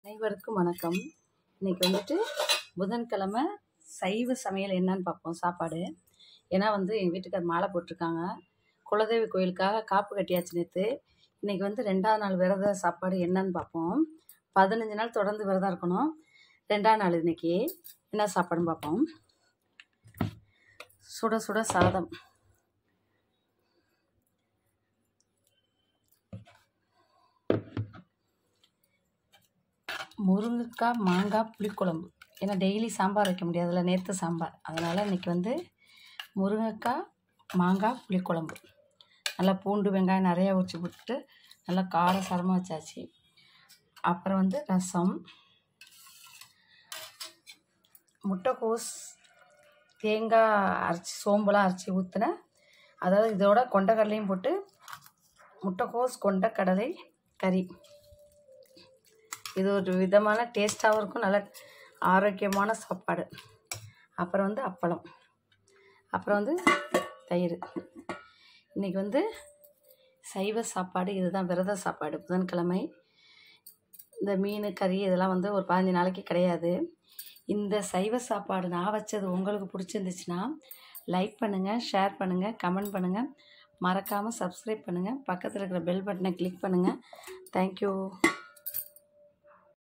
அனைவருக்கும் வணக்கம் இன்னைக்கு வந்துட்டு புதன்கிழமை சைவ சமையல் என்னன்னு பார்ப்போம் சாப்பாடு ஏன்னா வந்து எங்கள் வீட்டுக்கார் மாலை போட்டிருக்காங்க குலதெய்வ கோயிலுக்காக காப்பு கட்டியாச்சு நேற்று இன்னைக்கு வந்து ரெண்டாவது நாள் விரத சாப்பாடு என்னன்னு பார்ப்போம் பதினஞ்சு நாள் தொடர்ந்து விரதம் இருக்கணும் ரெண்டாவது நாள் இன்னைக்கு என்ன சாப்பாடுன்னு பார்ப்போம் சுட சுட சாதம் முருங்கைக்காய் மாங்காய் புளிக்குழம்பு ஏன்னா டெய்லி சாம்பார் வைக்க முடியாதுல்ல நேற்று சாம்பார் அதனால் இன்றைக்கி வந்து முருங்கைக்காய் மாங்காய் புளிக்குழம்பு நல்லா பூண்டு வெங்காயம் நிறையா உரிச்சு போட்டு நல்லா காரசாரமாக வச்சாச்சு அப்புறம் வந்து ரசம் முட்டைக்கோஸ் தேங்காய் அரைச்சி சோம்புலாம் அரைச்சி ஊற்றின அதாவது இதோட கொண்டக்கடலையும் போட்டு முட்டைக்கோஸ் கொண்டக்கடலை கறி இது ஒரு விதமான டேஸ்ட்டாகவும் இருக்கும் நல்ல ஆரோக்கியமான சாப்பாடு அப்புறம் வந்து அப்பளம் அப்புறம் வந்து தயிர் இன்றைக்கி வந்து சைவ சாப்பாடு இதுதான் விரத சாப்பாடு புதன்கிழமை இந்த மீன் கறி இதெல்லாம் வந்து ஒரு பதினஞ்சு நாளைக்கு கிடையாது இந்த சைவ சாப்பாடு நான் வச்சது உங்களுக்கு பிடிச்சிருந்துச்சுன்னா லைக் பண்ணுங்கள் ஷேர் பண்ணுங்கள் கமெண்ட் பண்ணுங்கள் மறக்காமல் சப்ஸ்கிரைப் பண்ணுங்கள் பக்கத்தில் இருக்கிற பெல் பட்டனை கிளிக் பண்ணுங்கள் தேங்க்யூ